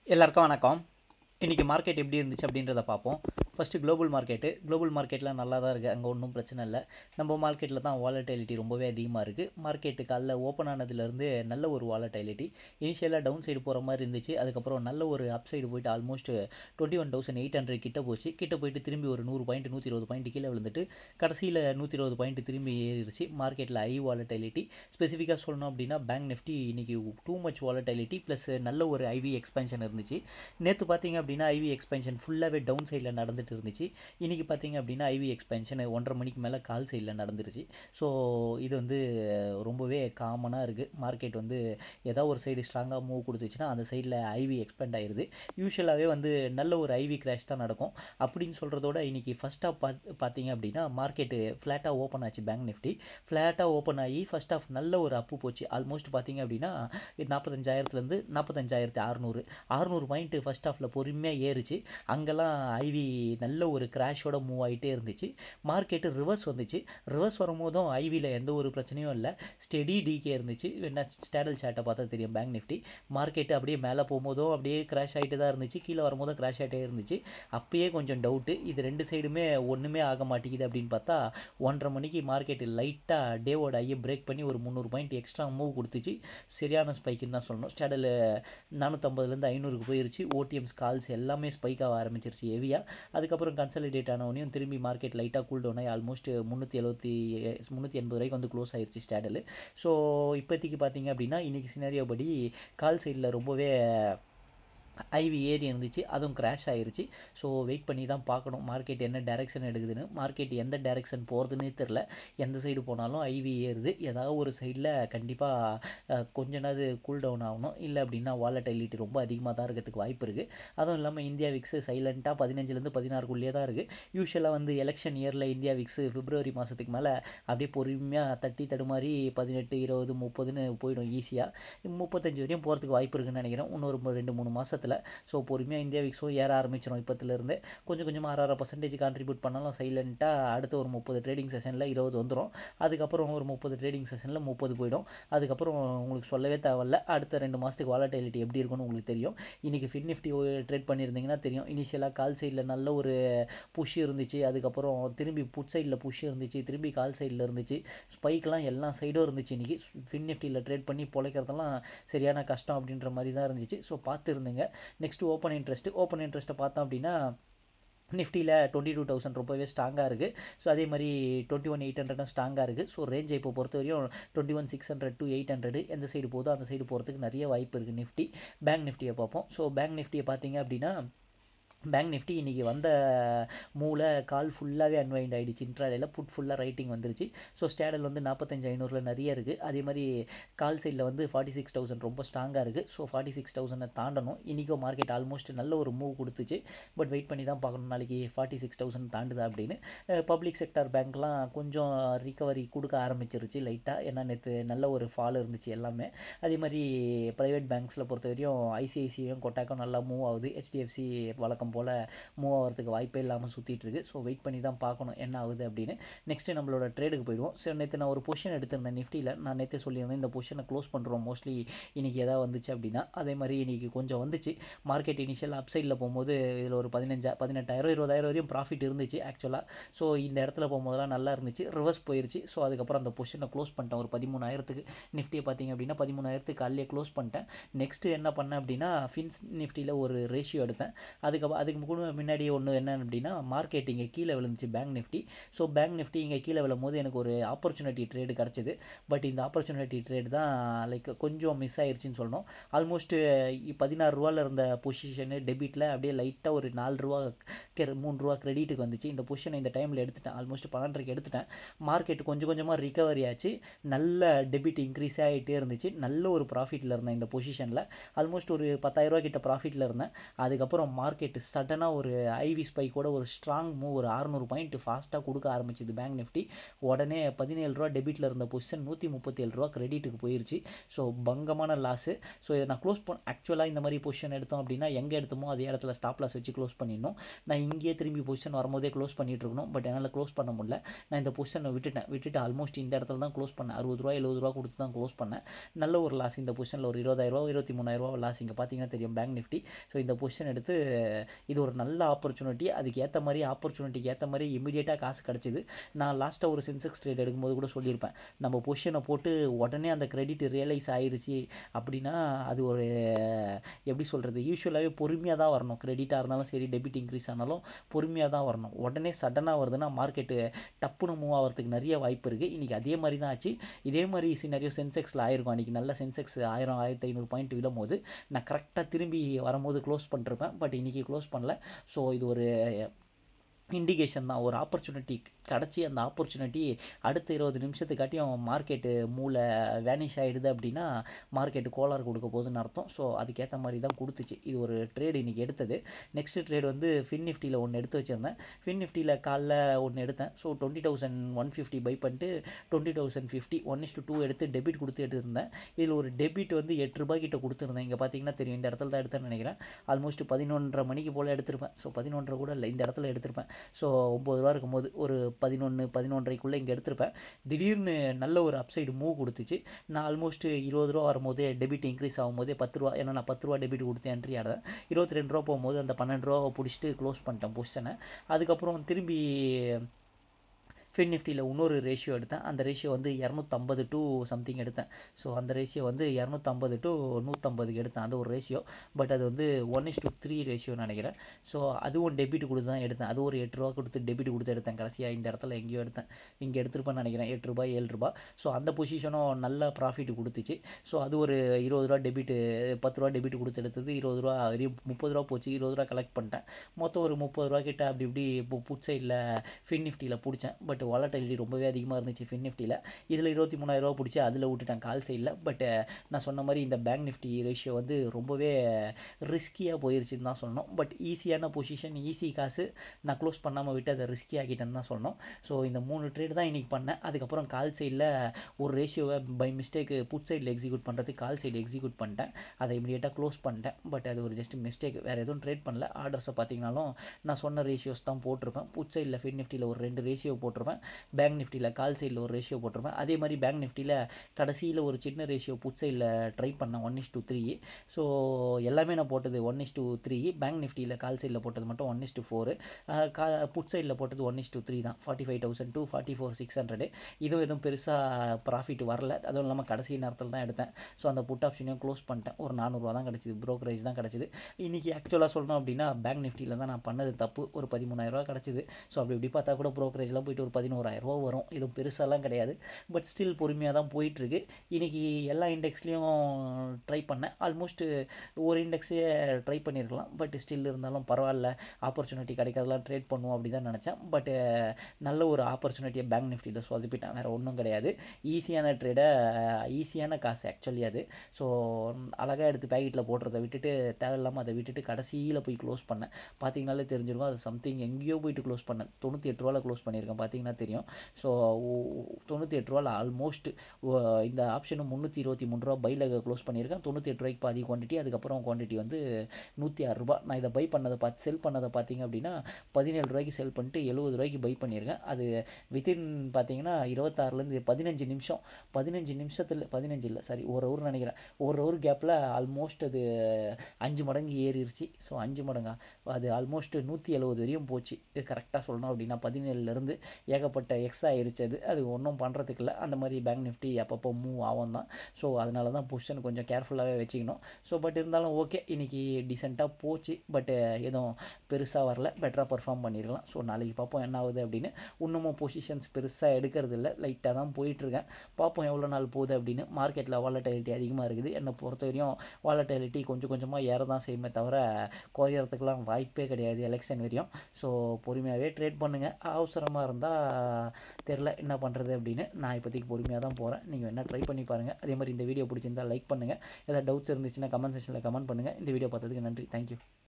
எல்லாருக்கும் வணக்கம் இன்றைக்கி மார்க்கெட் எப்படி இருந்துச்சு அப்படின்றத பார்ப்போம் ஃபஸ்ட்டு குளோபல் மார்க்கெட்டு குளோபல் மார்க்கெட்டில் நல்லா தான் இருக்குது அங்கே ஒன்றும் பிரச்சனை இல்லை நம்ம மார்க்கெட்டில் தான் வாலட்டிலிட்டி ரொம்பவே அதிகமாக இருக்குது மார்க்கெட்டு காலைல ஓப்பன் ஆனதுலேருந்து நல்ல ஒரு வாலட்டிலிட்டி இனிஷியலாக டவுன் சைடு போகிற மாதிரி இருந்துச்சு அதுக்கப்புறம் நல்ல ஒரு அப் சைடு போயிட்டு almost twenty one thousand eight hundred கிட்ட போச்சு கிட்ட போயிட்டு திரும்பி ஒரு நூறு பாயிண்ட் நூற்றி இருபது பாயிண்ட் கீழே விழுந்துட்டு கடைசியில் நூற்றி இருபது பாயிண்ட் திரும்பி ஏறிடுச்சு மார்க்கெட்டில் ஐ வாலட்டிலிட்டி ஸ்பெசிஃபிக்காக சொல்லணும் அப்படின்னா பேங்க் நிஃப்டி இன்றைக்கி டூ மச் வாலட்டிலிட்டி ப்ளஸ் நல்ல ஒரு ஐவி எக்ஸ்பென்ஷன் இருந்துச்சு நேற்று பார்த்தீங்க அப்படின்னா ஐவி எக்ஸ்பென்ஷன் ஃபுல்லாகவே டவுன் சைடில் நடந்துட்டு இருந்துச்சு இன்றைக்கி பார்த்தீங்க அப்படின்னா ஐவி எக்ஸ்பென்ஷன் ஒன்றரை மணிக்கு மேலே கால் சைடில் நடந்துருச்சு ஸோ இது வந்து ரொம்பவே காமனாக இருக்குது மார்க்கெட் வந்து ஏதாவது ஒரு சைடு ஸ்ட்ராங்காக மூவ் கொடுத்துச்சுன்னா அந்த சைடில் ஐவி எக்ஸ்பெண்ட் ஆயிடுது யூஸ்வலாகவே வந்து நல்ல ஒரு ஐவி கிராஷ் தான் நடக்கும் அப்படின்னு சொல்கிறதோட இன்றைக்கி ஃபஸ்ட் ஆஃப் பார்த்து பார்த்தீங்க அப்படின்னா மார்க்கெட்டு ஃப்ளாட்டாக ஓப்பன் ஆச்சு பேங்க் நிஃப்டி ஃப்ளாட்டாக ஓப்பன் ஆகி ஃபஸ்ட் ஆஃப் நல்ல ஒரு அப்பு போச்சு ஆல்மோஸ்ட் பார்த்தீங்க அப்படின்னா நாற்பத்தஞ்சாயிரத்துலேருந்து நாற்பத்தஞ்சாயிரத்து அறநூறு அறநூறு பாயிண்ட்டு ஃபஸ்ட் ஆஃபில் பொறுமையாக ஏறுச்சு அங்கெல்லாம் ஐவி நல்ல ஒரு கிராஷோட மூவ் ஆகிட்டே இருந்துச்சு மார்க்கெட்டு ரிவர்ஸ் வந்துச்சு ரிவர்ஸ் வரும்போதும் ஐவியில் எந்த ஒரு பிரச்சனையும் இல்லை ஸ்டெடி டிகே இருந்துச்சு என்ன ஸ்டேடல் சார்ட்டை பார்த்தா தெரியும் பேங்க் நிஃப்டி மார்க்கெட்டு அப்படியே மேலே போகும்போதும் அப்படியே கிராஷ் ஆகிட்டு தான் இருந்துச்சு கீழே வரும்போதும் கிராஷ் ஆகிட்டே இருந்துச்சு அப்பயே கொஞ்சம் டவுட்டு இது ரெண்டு சைடுமே ஒன்றுமே ஆக மாட்டேங்குது அப்படின்னு பார்த்தா ஒன்றரை மணிக்கு மார்க்கெட்டு லைட்டாக டேவோட ஐயை பிரேக் பண்ணி ஒரு முந்நூறு பாயிண்ட் எக்ஸ்ட்ரா மூவ் கொடுத்துச்சு சரியான ஸ்பைக்குன்னு தான் சொல்லணும் ஸ்டேடல் நானூற்றம்பதுலேருந்து ஐநூறுக்கு போயிருச்சு ஓடிஎம்ஸ் கால்ஸ் எல்லாமே ஸ்பைக் ஆக ஆரம்பிச்சிருச்சு ஹெவியாக அதுக்கப்புறம் கன்சல்டேட் ஆனவனையும் திரும்பி மார்க்கெட் லைட்டாக கூல் டவுன் ஆகி ஆல்மோஸ்ட் முந்நூற்றி எழுபத்தி முந்நூற்றி எண்பது வரைக்கும் வந்து க்ளோஸ் ஆயிருச்சு ஸ்டேடல் ஸோ இப்போதைக்கு பார்த்தீங்க அப்படின்னா இன்றைக்கி சினாரியோ படி கால் சைடில் ரொம்பவே ஐவி ஏறி இருந்துச்சு அதுவும் கிராஷ் ஆயிருச்சு ஸோ வெயிட் பண்ணி தான் பார்க்கணும் மார்க்கெட் என்ன டைரெக்ஷன் எடுக்குதுன்னு மார்க்கெட் எந்த டைரெக்ஷன் போகிறதுனே தெரில எந்த சைடு போனாலும் ஐவி ஏறுது ஏதாவது ஒரு சைடில் கண்டிப்பாக கொஞ்ச நாள் கூல் டவுன் ஆகணும் இல்லை அப்படின்னா வாலட்டிலிட்டி ரொம்ப அதிகமாக தான் இருக்கிறதுக்கு வாய்ப்பு இருக்குது அதுவும் இல்லாமல் இந்தியா விக்ஸு சைலண்ட்டாக பதினஞ்சுலேருந்து பதினாறுக்குள்ளேயே தான் இருக்குது யூஸ்வலாக வந்து எலெக்ஷன் இயரில் இந்தியா விக்ஸு பிப்ரவரி மாதத்துக்கு மேலே அப்படியே பொறுமையாக தட்டி தடுமாறி பதினெட்டு இருபது முப்பதுன்னு போயிடும் ஈஸியாக முப்பத்தஞ்சு வரையும் போகிறதுக்கு வாய்ப்பு இருக்குன்னு நினைக்கிறேன் இன்னொரு ரெண்டு மூணு மாதத்தில் ஸோ பொறுமையாக இந்தியா விக்ஸும் ஏற ஆரம்பிச்சிடும் இப்போத்துலேருந்து கொஞ்சம் கொஞ்சமாக ஆறாறு பர்சன்டேஜ் கான்ட்ரிபியூட் பண்ணாலும் சைலண்ட்டாக அடுத்த ஒரு முப்பது ட்ரேடிங் செஷனில் இருபது வந்துடும் அதுக்கப்புறம் ஒரு முப்பது ட்ரேடிங் செஷனில் முப்பது போயிடும் அதுக்கப்புறம் உங்களுக்கு சொல்லவே தேவையில்ல அடுத்த ரெண்டு மாதத்துக்கு வாலட்டிலிட்டி எப்படி இருக்குன்னு உங்களுக்கு தெரியும் இன்றைக்கி ஃபின் நிஃப்டி ட்ரேட் பண்ணியிருந்தீங்கன்னா தெரியும் இனிஷியலாக கால் சைடில் நல்ல ஒரு புஷ் இருந்துச்சு அதுக்கப்புறம் திரும்பி புட் சைடில் புஷ் இருந்துச்சு திரும்பி கால் சைடில் இருந்துச்சு ஸ்பைக்கெலாம் எல்லா சைடும் இருந்துச்சு இன்றைக்கி ஃபின் நிஃப்டியில் ட்ரேட் பண்ணி பொழைக்கிறதெல்லாம் சரியான கஷ்டம் அப்படின்ற மாதிரி தான் இருந்துச்சு ஸோ பார்த்து இருந்துங்க நெக்ஸ்ட்டு ஓப்பன் இன்ட்ரெஸ்ட்டு ஓப்பன் இன்ட்ரெஸ்ட்டை பார்த்தோம் அப்படின்னா நிஃப்டியில் டுவெண்ட்டி டூ தௌசண்ட் ரொம்பவே ஸ்ட்ராங்காக இருக்குது ஸோ அதே மாதிரி டுவெண்ட்டி ஒன் எயிட் ஹண்ட்ரடும் ஸ்ட்ராங்காக இருக்குது ஸோ ரேஞ்சை இப்போ பொறுத்த வரையும் twenty one six hundred to eight hundred எந்த சைடு போதோ அந்த சைடு போகிறதுக்கு நிறைய வாய்ப்பு இருக்குது நிஃப்டி பேங்க் நிஃப்டியை பார்ப்போம் ஸோ பேங்க் நிஃப்டியை பார்த்தீங்க அப்படின்னா பேங்க் நிஃப்டி இன்றைக்கி வந்த மூல கால் ஃபுல்லாகவே அன்வைண்ட் ஆகிடுச்சு இன்ட்ராடேயில் புட் ஃபுல்லாக ரைட்டிங் வந்துருச்சு ஸோ ஸ்டேடல் வந்து நாற்பத்தஞ்சு ஐநூறில் நிறைய இருக்குது அதே மாதிரி கால் சைடில் வந்து ஃபார்ட்டி சிக்ஸ் தௌசண்ட் ரொம்ப ஸ்ட்ராங்காக இருக்குது ஸோ ஃபார்ட்டி சிக்ஸ் தௌசண்டை தாண்டணும் இன்றைக்கும் மார்க்கெட் ஆல்மோஸ்ட் நல்ல ஒரு மூவ் கொடுத்துச்சு பட் வெயிட் பண்ணி தான் பார்க்கணும் நாளைக்கு ஃபார்ட்டி சிக்ஸ் தௌசண்ட் தாண்டுதா அப்படின்னு பப்ளிக் செக்டர் பேங்க்லாம் கொஞ்சம் ரிகவரி கொடுக்க ஆரம்பிச்சிருச்சு லைட்டாக ஏன்னா நேற்று நல்ல ஒரு ஃபால் இருந்துச்சு எல்லாமே அதே மாதிரி ப்ரைவேட் பேங்க்ஸில் பொறுத்த வரையும் ஐசிஐசியும் கொட்டாக்கும் நல்லா மூவ் ஆகுது ஹெச்டிஎஃப்சி வழக்கம் வழக்கம் போல் மூவ் ஆகிறதுக்கு வாய்ப்பே இல்லாமல் சுற்றிட்டு இருக்கு ஸோ வெயிட் பண்ணி தான் பார்க்கணும் என்ன ஆகுது அப்படின்னு நெக்ஸ்ட்டு நம்மளோட ட்ரேடுக்கு போயிடுவோம் ஸோ நேற்று நான் ஒரு பொசிஷன் எடுத்திருந்தேன் நிஃப்டியில் நான் நேற்றே சொல்லியிருந்தேன் இந்த பொசிஷனை க்ளோஸ் பண்ணுறோம் மோஸ்ட்லி இன்றைக்கி எதாவது வந்துச்சு அப்படின்னா அதே மாதிரி இன்றைக்கி கொஞ்சம் வந்துச்சு மார்க்கெட் இனிஷியல் அப் சைடில் போகும்போது இதில் ஒரு பதினஞ்சா பதினெட்டாயிரம் இருபதாயிரம் வரையும் ப்ராஃபிட் இருந்துச்சு ஆக்சுவலாக ஸோ இந்த இடத்துல போகும்போதெல்லாம் நல்லா இருந்துச்சு ரிவர்ஸ் போயிருச்சு ஸோ அதுக்கப்புறம் அந்த பொசிஷனை க்ளோஸ் பண்ணிட்டேன் ஒரு பதிமூணாயிரத்துக்கு நிஃப்டியை பார்த்தீங்க அப்படின்னா பதிமூணாயிரத்துக்கு காலையே க்ளோஸ் பண்ணிட்டேன் நெக்ஸ்ட்டு என்ன பண்ணேன் அப்படின்னா ஃபின்ஸ் நிஃப்டியில் ஒரு ரேஷியோ எடுத்தேன் அதுக்கப்புறம் அதுக்கு கூட முன்னாடி ஒன்று என்ன அப்படின்னா மார்க்கெட் இங்கே கீழே விழுந்துச்சு bank Nifty so bank Nifty இங்கே கீழே விழும் போது எனக்கு ஒரு ஆப்பர்ச்சுனிட்டி ட்ரேடு கிடச்சிது பட் இந்த ஆப்பர்ச்சுனிட்டி ட்ரேடு தான் லைக் கொஞ்சம் மிஸ் ஆயிடுச்சுன்னு சொல்லணும் ஆல்மோஸ்ட்டு பதினாறு ரூபாவில் இருந்த பொசிஷனு டெபிட்டில் அப்படியே லைட்டாக ஒரு நாலு ரூபா மூணு ரூபா கிரெடிட்டுக்கு வந்துச்சு இந்த பொசிஷனை இந்த டைமில் எடுத்துட்டேன் ஆல்மோஸ்ட் பன்னெண்டரைக்கு எடுத்துட்டேன் மார்க்கெட் கொஞ்சம் கொஞ்சமாக ரிகவரி ஆச்சு நல்ல டெபிட் இன்க்ரீஸ் ஆகிட்டே இருந்துச்சு நல்ல ஒரு ப்ராஃபிட்டில் இருந்தேன் இந்த பொசிஷனில் ஆல்மோஸ்ட் ஒரு பத்தாயிரரூவா கிட்ட ப்ராஃபிட்டில் இருந்தேன் அதுக்கப்புறம் மார்க்கெட்டு சடனாக ஒரு ஐவி ஸ்பைக்கோட ஒரு ஸ்ட்ராங் மூவ் ஒரு அறநூறு பாயிண்ட் ஃபாஸ்ட்டாக கொடுக்க ஆரம்பிச்சிது பேங்க் நிஃப்டி உடனே பதினேழு ரூபா டெபிட்டில் இருந்த பொசிஷன் நூற்றி முப்பத்தி ஏழு ரூபா கிரெடிட்டுக்கு போயிருச்சு ஸோ பங்கமான லாஸு ஸோ இதை நான் க்ளோஸ் பண்ண ஆக்சுவலாக இந்த மாதிரி பொசிஷன் எடுத்தோம் அப்படின்னா எங்கே எடுத்தோமோ அதே இடத்துல ஸ்டாப் லாஸ் வச்சு க்ளோஸ் பண்ணிடணும் நான் இங்கேயே திரும்பி பொசிஷன் வரும்போதே க்ளோஸ் பண்ணிட்டு இருக்கணும் பட் என்னால் க்ளோஸ் பண்ண முடியல நான் இந்த பொசிஷனை விட்டுட்டேன் விட்டுட்டு ஆல்மோஸ்ட் இந்த இடத்துல தான் க்ளோஸ் பண்ணேன் அறுபது ரூபா எழுபது ரூபா கொடுத்து தான் க்ளோஸ் பண்ணேன் நல்ல ஒரு லாஸ் இந்த பொசிஷனில் ஒரு இருபதாயிரரூவா இருபத்தி மூணாயிரரூவா லாஸ் இங்கே பார்த்தீங்கன்னா தெரியும் பேங்க் நிஃப்டி ஸோ இந்த பொசிஷன் எடுத்து இது ஒரு நல்ல ஆப்பர்ச்சுனிட்டி அதுக்கு ஏற்ற மாதிரி ஆப்பர்ச்சுனிட்டிக்கு ஏற்ற மாதிரி இமீடியட்டாக காசு கிடச்சிது நான் லாஸ்ட்டாக ஒரு சென்செக்ஸ் ட்ரேட் எடுக்கும்போது கூட சொல்லியிருப்பேன் நம்ம பொசிஷனை போட்டு உடனே அந்த கிரெடிட் ரியலைஸ் ஆயிருச்சு அப்படின்னா அது ஒரு எப்படி சொல்கிறது யூஸ்வலாகவே பொறுமையாக தான் வரணும் கிரெடிட்டாக இருந்தாலும் சரி டெபிட் இன்க்ரீஸ் ஆனாலும் பொறுமையாக தான் வரணும் உடனே சடனாக வருதுன்னா மார்க்கெட்டு டப்புன்னு மூவ் ஆகிறதுக்கு நிறைய வாய்ப்பு இருக்குது இன்றைக்கி அதே மாதிரி தான் ஆச்சு இதே மாதிரி சினரியோ சென்செக்ஸில் ஆயிருக்கும் அன்றைக்கி நல்ல சென்செக்ஸ் ஆயிரம் ஆயிரத்தி ஐநூறு பாயிண்ட் விழும் போது நான் கரெக்டாக திரும்பி வரும்போது க்ளோஸ் பண்ணிருப்பேன் பட் இன்றைக்கி க்ளோஸ் பண்ணல ஸோ இது ஒரு இண்டிகேஷன் தான் ஒரு ஆப்பர்ச்சுனிட்டி கிடச்சி அந்த ஆப்பர்ச்சுனிட்டி அடுத்த இருபது நிமிஷத்துக்காட்டியும் மார்க்கெட்டு மூளை வேனிஷ் ஆகிடுது அப்படின்னா மார்க்கெட்டு கோளாறு கொடுக்க போகுதுன்னு அர்த்தம் ஸோ அதுக்கேற்ற மாதிரி தான் கொடுத்துச்சு இது ஒரு ட்ரேடு இன்றைக்கி எடுத்தது நெக்ஸ்ட் ட்ரேட் வந்து ஃபின் நிஃப்டியில் ஒன்று எடுத்து வச்சுருந்தேன் ஃபின் நிஃப்டியில் காலைல ஒன்று எடுத்தேன் so twenty thousand one fifty buy பண்ணிட்டு twenty thousand fifty one is to எடுத்து டெபிட் கொடுத்து எடுத்திருந்தேன் இதில் ஒரு டெபிட் வந்து எட்டு ரூபாய் கிட்ட கொடுத்துருந்தேன் இங்கே பார்த்தீங்கன்னா தெரியும் இந்த இடத்துல தான் எடுத்தேன்னு நினைக்கிறேன் ஆல்மோஸ்ட் பதினொன்றரை மணிக்கு போல் எடுத்திருப்பேன் ஸோ பதினொன்றரை கூட இல்லை இந்த இடத்துல எடுத்திருப்பேன் ஸோ ஒம்பது ரூபா இருக்கும்போது ஒரு பதினொன்று பதினொன்றரைக்குள்ளே இங்கே எடுத்திருப்பேன் திடீர்னு நல்ல ஒரு அப்சைடு மூவ் கொடுத்துச்சு நான் ஆல்மோஸ்ட் இருபது ரூபா வரும்போதே டெபிட் இன்க்ரீஸ் ஆகும்போதே பத்து ரூபா ஏன்னா நான் பத்து ரூபா டெபிட் கொடுத்து என்ட்ரி ஆடுறேன் இருபத்தி ரெண்டு ரூபா போகும்போது அந்த பன்னெண்டு ரூபா பிடிச்சிட்டு க்ளோஸ் பண்ணிட்டேன் பொசிஷனை அதுக்கப்புறம் திரும்பி ஃபின் நிஃப்டியில் இன்னொரு ரேஷியோ எடுத்தேன் அந்த ரேஷியோ வந்து இரநூத்தம்பது டு சம்திங் எடுத்தேன் ஸோ அந்த ரேஷியோ வந்து இரநூத்தம்பது டு நூற்றம்பதுக்கு எடுத்தேன் அந்த ஒரு ரேஷியோ பட் அது வந்து ஒன் இஸ் டு த்ரீ ரேஷியோன்னு நினைக்கிறேன் ஸோ அதுவும் டெபிட் கொடுத்து தான் எடுத்தேன் அது ஒரு எட்டு ரூபா கொடுத்து டெபிட் கொடுத்து எடுத்தேன் கடைசியாக இந்த இடத்துல எங்கேயோ எடுத்தேன் இங்கே எடுத்திருப்பேன்னு நினைக்கிறேன் எட்டு ரூபாய் ஏழு ரூபாய் ஸோ அந்த பொசிஷனும் நல்ல ப்ராஃபிட் கொடுத்துச்சு ஸோ அது ஒரு இருபது ரூபா டெபிட்டு பத்து ரூபா டெபிட் கொடுத்து எடுத்தது இருபது ரூபா முப்பது ரூபா போச்சு இருபது ரூபா கலெக்ட் பண்ணிட்டேன் மொத்தம் ஒரு முப்பது ரூபா கிட்ட அப்படி இப்படி இப்போ புட் சைடில் ஃபின் நிஃப்டியில் பிடிச்சேன் பட் வாலட்டிலிட்டி ரொம்பவே அதிகமாக இருந்துச்சு ஃபின் நிஃப்டியில் இதில் இருபத்தி மூணாயிரரூவா பிடிச்சி அதில் விட்டுட்டேன் கால் சைடில் பட் நான் சொன்ன மாதிரி இந்த பேங்க் நிஃப்டி ரேஷியோ வந்து ரொம்பவே ரிஸ்கியாக போயிருச்சுன்னு தான் சொல்லணும் பட் ஈஸியான பொசிஷன் ஈஸி காசு நான் க்ளோஸ் பண்ணாமல் விட்டு அதை ரிஸ்கி ஆக்கிட்டேன்னு தான் சொல்லணும் ஸோ இந்த மூணு ட்ரேட் தான் இன்றைக்கி பண்ணேன் அதுக்கப்புறம் கால் சைடில் ஒரு ரேஷியோவை பை மிஸ்டேக் புட் சைடில் எக்ஸிக்யூட் பண்ணுறதுக்கு கால் சைடு எக்ஸிக்யூட் பண்ணிட்டேன் அதை இமீடியட்டாக க்ளோஸ் பண்ணிட்டேன் பட் அது ஒரு ஜஸ்ட் மிஸ்டேக் வேறு எதுவும் ட்ரேட் பண்ணல ஆர்டர்ஸை பார்த்தீங்கனாலும் நான் சொன்ன ரேஷியோஸ் தான் போட்டிருப்பேன் புட் சைடில் ஃபின் நிஃப்டியில் ஒரு ரெண்டு ரேஷியோ போட்டிருப்பேன் பேங்க் நிஃப்டியில் கால் சைடில் ஒரு ரேஷியோ போட்டிருப்பேன் அதே மாதிரி பேங்க் நிஃப்டியில் கடைசியில் ஒரு சின்ன ரேஷியோ புட் சைடில் ட்ரை பண்ணேன் one is to three so எல்லாமே நான் போட்டது one is to three bank நிஃப்டியில் கால் சைடில் போட்டது மட்டும் ஒன் இஸ் டூ ஃபோரு கா புட் சைடில் போட்டது ஒன் இஸ் டூ த்ரீ தான் forty five thousand to forty four six hundred இதுவும் எதுவும் பெருசாக ப்ராஃபிட் வரல அதுவும் இல்லாமல் கடைசி நேரத்தில் தான் எடுத்தேன் ஸோ அந்த புட் ஆப்ஷனையும் க்ளோஸ் பண்ணிட்டேன் ஒரு நானூறுரூவா தான் கிடச்சிது ப்ரோக்கரேஜ் தான் கிடச்சிது இன்றைக்கி ஆக்சுவலாக சொல்லணும் அப்படின்னா பேங்க் நிஃப்டியில் தான் நான் பண்ணது தப்பு ஒரு பதிமூணாயிரரூவா கிடச்சிது ஸோ அப்படி இப்படி பார்த்தா கூட ப்ரோக்கரேஜ்லாம் போயிட்டு ஒரு பதினோராயிரரூவா வரும் இதுவும் பெருசாலாம் கிடையாது பட் ஸ்டில் பொறுமையாக தான் போயிட்டுருக்கு இன்றைக்கி எல்லா இண்டெக்ஸ்லேயும் ட்ரை பண்ணேன் ஆல்மோஸ்ட் ஒரு இண்டெக்ஸே ட்ரை பண்ணியிருக்கலாம் பட் ஸ்டில் இருந்தாலும் பரவாயில்ல ஆப்பர்ச்சுனிட்டி கிடைக்காதெல்லாம் ட்ரேட் பண்ணுவோம் அப்படி தான் நினச்சேன் பட் நல்ல ஒரு ஆப்பர்ச்சுனிட்டியை பேங்க் நிஃப்டியில் சொதப்பிட்டேன் வேறு ஒன்றும் கிடையாது ஈஸியான ட்ரேடை ஈஸியான காசு ஆக்சுவலி அது ஸோ அழகாக எடுத்து பேக்கெட்டில் போடுறதை விட்டுட்டு தேவையில்லாமல் அதை விட்டுட்டு கடைசியில் போய் க்ளோஸ் பண்ணேன் பார்த்தீங்கனாலே தெரிஞ்சிருக்கும் அது சம்திங் எங்கேயோ போயிட்டு க்ளோஸ் பண்ணேன் தொண்ணூற்றி எட்டு ரூபாவில் க்ளோஸ் பண்ணியிருக்கேன் பார்த்தீங்கன்னா தெரியும் ஸோ தொண்ணூற்றி எட்டு ரூபாவில் ஆல்மோஸ்ட் இந்த ஆப்ஷனும் முந்நூற்றி இருபத்தி மூணு ரூபா பையில் க்ளோஸ் பண்ணியிருக்கேன் தொண்ணூற்றி எட்டு ரூபாய்க்கு பாதி குவான்டிட்டி அதுக்கப்புறம் குவான்டிட்டி வந்து நூற்றி ஆறு ரூபா நான் இதை பை பண்ணதை பார்த்து செல் பண்ணதை பார்த்தீங்க அப்படின்னா பதினேழு ரூபாய்க்கு செல் பண்ணிட்டு எழுபது ரூபாய்க்கு பை பண்ணியிருக்கேன் அது வித்தின் பார்த்தீங்கன்னா இருபத்தாறுலேருந்து பதினஞ்சு நிமிஷம் பதினஞ்சு நிமிஷத்தில் பதினஞ்சு இல்லை சாரி ஒரு ஹவர் நினைக்கிறேன் ஒரு ஹவர் கேப்பில் ஆல்மோஸ்ட் அது அஞ்சு மடங்கு ஏறிடுச்சு ஸோ அஞ்சு மடங்கா அது ஆல்மோஸ்ட் நூற்றி எழுபது வரையும் போச்சு இது கரெக்டாக சொல்லணும் அப்படின்னா பதினேழுலேருந்து ஏகப்பட்ட எக்ஸ் ஆயிருச்சு அது அது ஒன்றும் பண்ணுறதுக்கு இல்லை அந்த மாதிரி பேங்க் நிஃப்டி அப்பப்போ மூவ் ஆகும் தான் ஸோ அதனால தான் பொசிஷன் கொஞ்சம் கேர்ஃபுல்லாகவே வச்சுக்கணும் ஸோ பட் இருந்தாலும் ஓகே இன்றைக்கி டீசெண்டாக போச்சு பட் எதுவும் பெருசாக வரல பெட்டராக பர்ஃபார்ம் பண்ணியிருக்கலாம் ஸோ நாளைக்கு பார்ப்போம் என்ன ஆகுது அப்படின்னு இன்னமும் பொசிஷன்ஸ் பெருசாக எடுக்கிறது இல்லை லைட்டாக தான் போயிட்டுருக்கேன் பார்ப்போம் எவ்வளோ நாள் போகுது அப்படின்னு மார்க்கெட்டில் வாலட்டிலிட்டி அதிகமாக இருக்குது என்னை பொறுத்த வரையும் வாலட்டிலிட்டி கொஞ்சம் கொஞ்சமாக ஏற தான் செய்யுமே தவிர குறையறதுக்கெலாம் வாய்ப்பே கிடையாது எலெக்ஷன் வரையும் ஸோ பொறுமையாகவே ட்ரேட் பண்ணுங்கள் அவசரமாக இருந்தால் தெரில என்ன பண்ணுறது அப்படின்னு நான் இப்போதைக்கு பொறுமையாக தான் போகிறேன் நீங்கள் என்ன ட்ரை பண்ணி பாருங்கள் அதே மாதிரி இந்த வீடியோ பிடிச்சிருந்தால் லைக் பண்ணுங்கள் ஏதாவது டவுட்ஸ் இருந்துச்சுன்னா கமெண்ட் செக்ஷனில் கமெண்ட் பண்ணுங்கள் இந்த வீடியோ பார்த்ததுக்கு நன்றி தேங்க்யூ